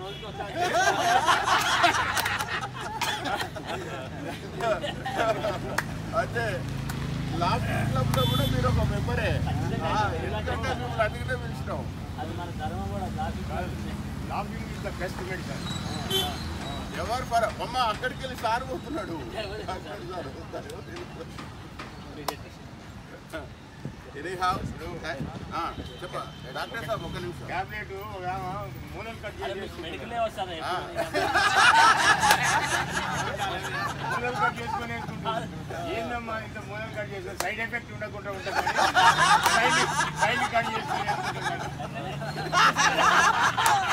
రోజుకి ఒకసారి అంటే లాస్ట్ క్లబ్ లో కూడా మీరు ఒక మెంబరే ఆ, ఎందుకంటే మిమ్మల్ని అడిగితే పిలిచినాం అది మన ధర్మం కూడా traffic laughing is the best medicine ఎవరు పర అమ్మ అక్కడికి వెళ్ళి సార్ పోతున్నాడు Anyhow, ఆ, చెప్ప డాక్టర్ సాబ్ ఒక నిమిషం టాబ్లెట్ మూలం కట్ చేసి మెడికలే వస్తారు ఆ. మూలం కట్ చేసుకొని వేసుకుంటారు ఏందమ్మా ఇంత మూలం కట్ చేసి సైడ్ ఎఫెక్ట్ ఉండకుండా ఉంటుంది సైడ్ సైడ్ కట్ చేసుకొని వేసుకుంటున్నారు